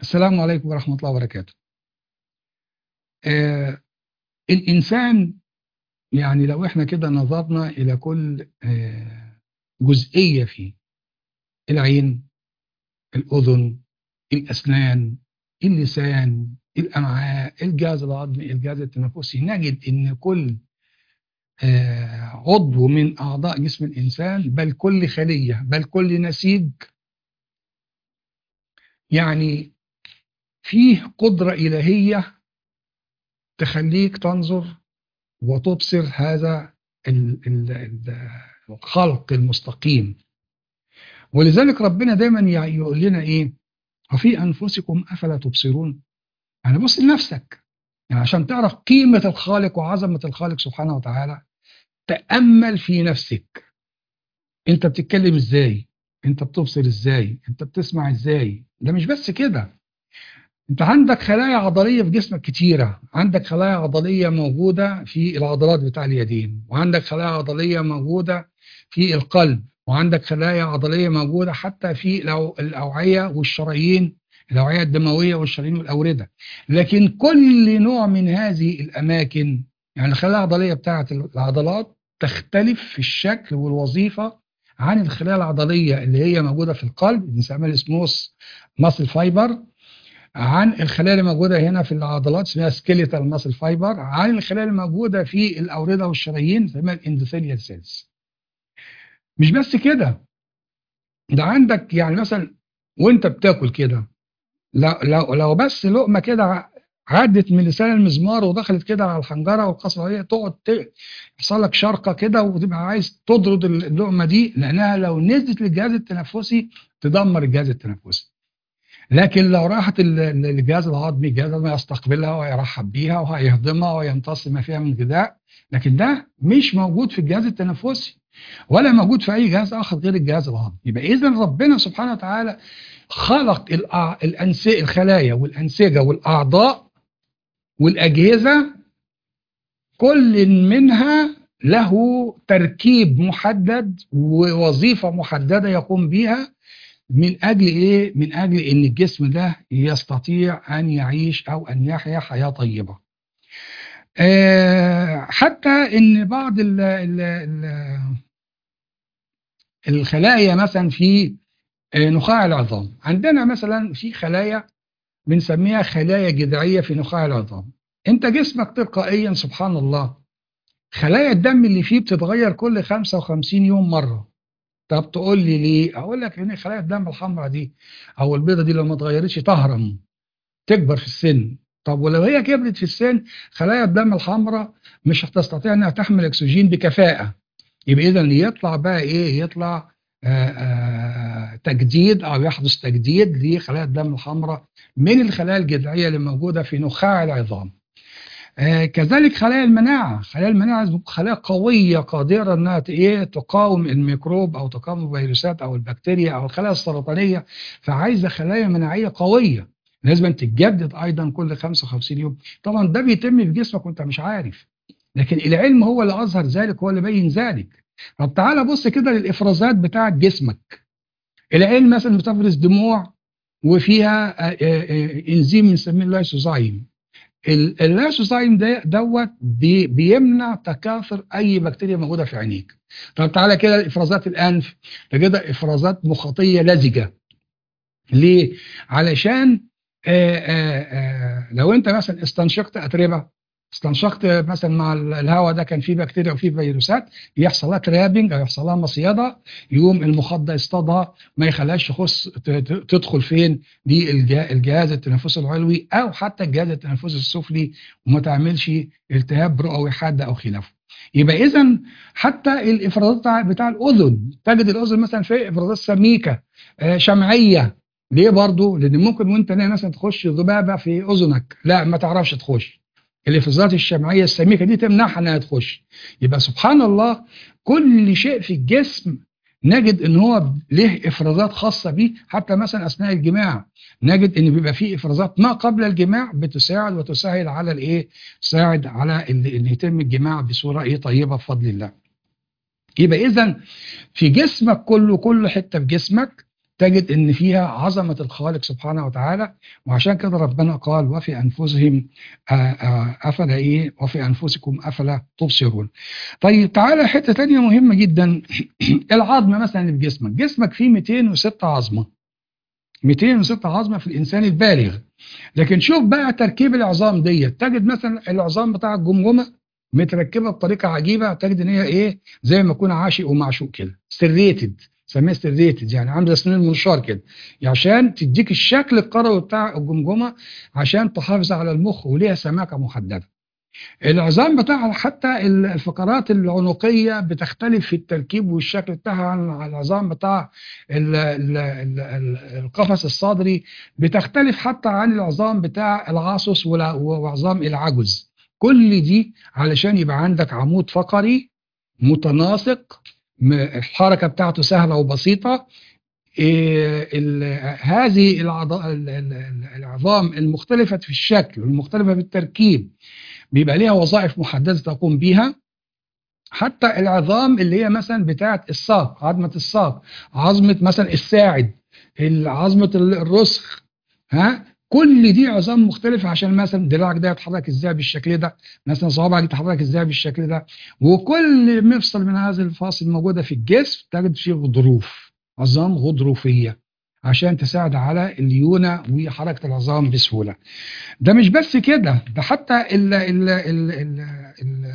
السلام عليكم ورحمة الله وبركاته آه الإنسان يعني لو إحنا كده نظرنا إلى كل آه جزئية فيه العين الأذن الأسنان اللسان الأمعاء الجهاز الهضمي الجهاز التنفسي نجد إن كل آه عضو من أعضاء جسم الإنسان بل كل خلية بل كل نسيج يعني فيه قدرة إلهية تخليك تنظر وتبصر هذا الخلق المستقيم ولذلك ربنا دايما يقول لنا إيه وفي أنفسكم أفلا تبصرون يعني بص لنفسك يعني عشان تعرف قيمة الخالق وعظمة الخالق سبحانه وتعالى تأمل في نفسك انت بتتكلم ازاي انت بتبصر ازاي انت بتسمع ازاي ده مش بس كده انت عندك خلايا عضلية في جسمك كتيرة عندك خلايا عضلية موجودة في العضلات بتاع اليدين وعندك خلايا عضلية موجودة في القلب وعندك خلايا عضلية موجودة حتى في الأوعية والشرايين الأوعية الدموية والشرايين والأوردة لكن كل نوع من هذه الأماكن يعني الخلايا العضلية بتاعة العضلات تختلف في الشكل والوظيفة عن الخلايا العضلية اللي هي موجودة في القلب بنسميها الاسموس ماسل فايبر عن الخلايا اللي موجودة هنا في العضلات اسمها سكيليتال ماسل فايبر عن الخلايا اللي موجودة في الأوردة والشرايين اسمها الاندوثيليال سيلز مش بس كده ده عندك يعني مثلا وانت بتاكل كده لو, لو, لو بس لقمة كده عدت من لسان المزمار ودخلت كده على الحنجرة والقصرة دي تقعد يحصل لك شرقة كده وتبقى عايز تطرد اللقمة دي لأنها لو نزلت للجهاز التنفسي تدمر الجهاز التنفسي لكن لو راحت الجهاز الهضمي الجهاز الهضمي يستقبلها ويرحب بيها وهيهضمها ويمتص ما فيها من غذاء لكن ده مش موجود في الجهاز التنفسي ولا موجود في اي جهاز اخر غير الجهاز الهضمي يبقى اذا ربنا سبحانه وتعالى خلق الأنسي الخلايا والانسجه والاعضاء والاجهزه كل منها له تركيب محدد ووظيفه محدده يقوم بها من اجل ايه من اجل ان الجسم ده يستطيع ان يعيش او ان يحيا حياه طيبه أه حتى ان بعض ال ال ال الخلايا مثلا في نخاع العظام عندنا مثلا في خلايا بنسميها خلايا جذعيه في نخاع العظام انت جسمك تلقائيا سبحان الله خلايا الدم اللي فيه بتتغير كل 55 يوم مره طب تقول لي ليه اقول لك ان خلايا الدم الحمراء دي او البيضه دي لو ما اتغيرتش تهرم تكبر في السن طب ولو هي كبرت في السن خلايا الدم الحمراء مش هتستطيع انها تحمل اكسجين بكفاءه يبقى اذا يطلع بقى ايه يطلع آآ آآ تجديد او يحدث تجديد لخلايا الدم الحمراء من الخلايا الجذعيه اللي موجوده في نخاع العظام كذلك خلايا المناعه خلايا المناعه خلايا قويه قادره انها ايه تقاوم الميكروب او تقاوم الفيروسات او البكتيريا او الخلايا السرطانيه فعايزه خلايا مناعيه قويه لازم تتجدد ايضا كل 55 يوم طبعا ده بيتم في جسمك وانت مش عارف لكن العلم هو اللي اظهر ذلك هو اللي بين ذلك طب تعالى بص كده للافرازات بتاعه جسمك العين مثلا بتفرز دموع وفيها انزيم بنسميه اللايسوزايم اللايسوزايم ده دوت بي بيمنع تكاثر اي بكتيريا موجوده في عينيك طب تعالى كده افرازات الانف تجدها افرازات مخاطيه لزجه ليه علشان آآ آآ لو انت مثلا استنشقت اتربه استنشقت مثلا مع الهواء ده كان فيه بكتيريا وفيه فيروسات يحصل لها ترابنج او يحصل لها مصيده يقوم المخاط ده يصطادها ما يخليهاش تخص تدخل فين دي الجهاز التنفسي العلوي او حتى الجهاز التنفسي السفلي وما تعملش التهاب رئوي حاد او خلافه يبقى اذا حتى الافرازات بتاع الاذن تجد الاذن مثلا في افرازات سميكه شمعيه ليه برضه؟ لان ممكن وانت نايم مثلا تخش ذبابه في اذنك لا ما تعرفش تخش الافرازات الشمعيه السميكه دي تمنعها انها تخش يبقى سبحان الله كل شيء في الجسم نجد ان هو له افرازات خاصه بيه حتى مثلا اثناء الجماع نجد ان بيبقى فيه افرازات ما قبل الجماع بتساعد وتسهل على الايه تساعد على ان يتم الجماع بصوره ايه طيبه بفضل الله يبقى اذا في جسمك كله كل حته في جسمك تجد ان فيها عظمه الخالق سبحانه وتعالى وعشان كده ربنا قال وفي انفسهم آه، آه، افلا ايه وفي انفسكم افلا تبصرون. طيب تعالى حته ثانيه مهمه جدا العظم مثلا اللي في جسمك، جسمك فيه 206 عظمه. 206 عظمه في الانسان البالغ. لكن شوف بقى تركيب العظام ديت تجد مثلا العظام بتاع الجمجمه متركبه بطريقه عجيبه تجد ان هي ايه زي ما يكون عاشق ومعشوق كده سريتد سميها سريتد يعني عامله سنين المنشار كده عشان تديك الشكل الكروي بتاع الجمجمه عشان تحافظ على المخ وليها سماكه محدده العظام بتاعها حتى الفقرات العنقيه بتختلف في التركيب والشكل بتاعها عن العظام بتاع ال ال ال ال القفص الصدري بتختلف حتى عن العظام بتاع العاصص ولا- وعظام العجز كل دي علشان يبقى عندك عمود فقري متناسق م- الحركه بتاعته سهله وبسيطه إيه ال- هذه العض- ال- ال- ال- العظام المختلفه في الشكل والمختلفه في التركيب بيبقى ليها وظائف محدده تقوم بيها حتى العظام اللي هي مثلا بتاعه الساق عظمه الساق عظمه مثلا الساعد عظمه الرسخ ها كل دي عظام مختلفة عشان مثلا دراعك ده يتحرك ازاي بالشكل ده مثلا صوابعك يتحرك ازاي بالشكل ده وكل مفصل من هذه الفاصل موجودة في الجسم تجد فيه غضروف عظام غضروفية عشان تساعد على الليونة وحركة العظام بسهولة ده مش بس كده ده حتى ال ال ال ال ال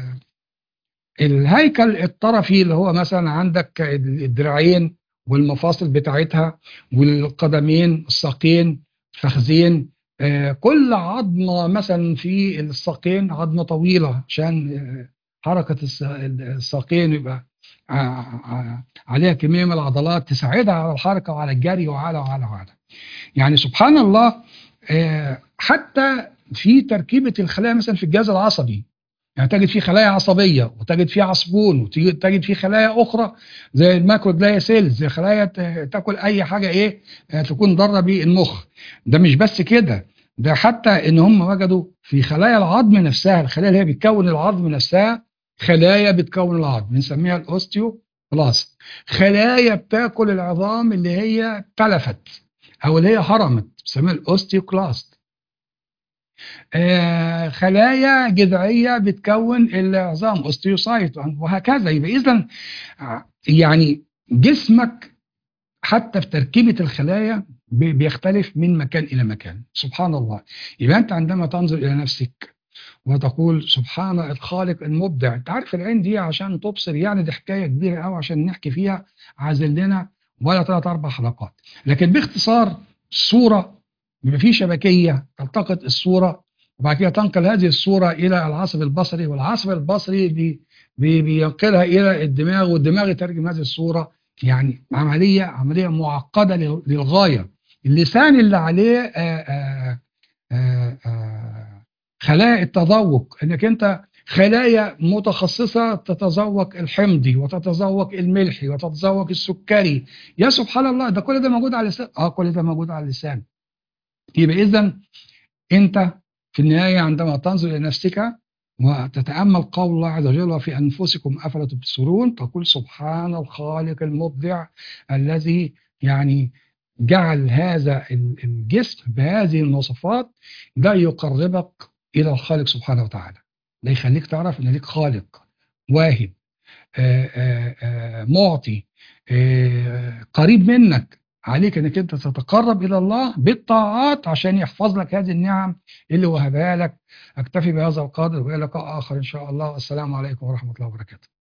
الهيكل الطرفي اللي هو مثلا عندك الدراعين والمفاصل بتاعتها والقدمين الساقين فخذين آه، كل عظمة مثلا في الساقين عظمة طويلة عشان آه، حركة الس- الساقين يبقى ع- ع- عليها كمية من العضلات تساعدها على الحركة وعلى الجري وعلى وعلى وعلى يعني سبحان الله آه، حتى في تركيبة الخلايا مثلا في الجهاز العصبي يعني تجد فيه خلايا عصبية وتجد فيه عصبون وتجد فيه خلايا أخرى زي الماكروجلايا سيلز زي خلايا ت- تاكل أي حاجة إيه آه، تكون ضارة بالمخ ده مش بس كده ده حتى ان هم وجدوا في خلايا العظم نفسها الخلايا اللي هي بتكون العظم نفسها خلايا بتكون العظم بنسميها الاوستيو بلاست خلايا بتاكل العظام اللي هي تلفت او اللي هي هرمت بنسميها الاوستيوكلاست آه خلايا جذعيه بتكون العظام اوستيوسايت وهكذا يبقى اذا يعني جسمك حتى في تركيبة الخلايا بي- بيختلف من مكان إلى مكان سبحان الله يبقى أنت عندما تنظر إلى نفسك وتقول سبحان الخالق المبدع أنت عارف العين دي عشان تبصر يعني دي حكاية كبيرة قوي عشان نحكي فيها عازل لنا ولا ثلاث أربع حلقات لكن باختصار الصورة بيبقى في شبكية تلتقط الصورة وبعد كده تنقل هذه الصورة إلى العصب البصري والعصب البصري بي بي بينقلها إلى الدماغ والدماغ يترجم هذه الصورة يعني عملية عملية معقدة لل- للغاية اللسان اللي عليه آآ آآ آآ آآ خلايا التذوق انك انت خلايا متخصصة تتذوق الحمضي وتتذوق الملحي وتتذوق السكري يا سبحان الله ده كل ده موجود على اللسان اه كل ده موجود على اللسان يبقى اذا انت في النهاية عندما تنظر إلى نفسك وتتأمل قول الله عز وجل وفي أنفسكم أفلا تبصرون تقول سبحان الخالق المبدع الذي يعني جعل هذا ال- الجسم بهذه المواصفات ده يقربك إلى الخالق سبحانه وتعالى ده يخليك تعرف إن ليك خالق واهب آه، آه، آه، معطي آه، قريب منك عليك انك انت تتقرب الى الله بالطاعات عشان يحفظ لك هذه النعم اللي وهبها لك اكتفي بهذا القدر والى لقاء اخر ان شاء الله السلام عليكم ورحمه الله وبركاته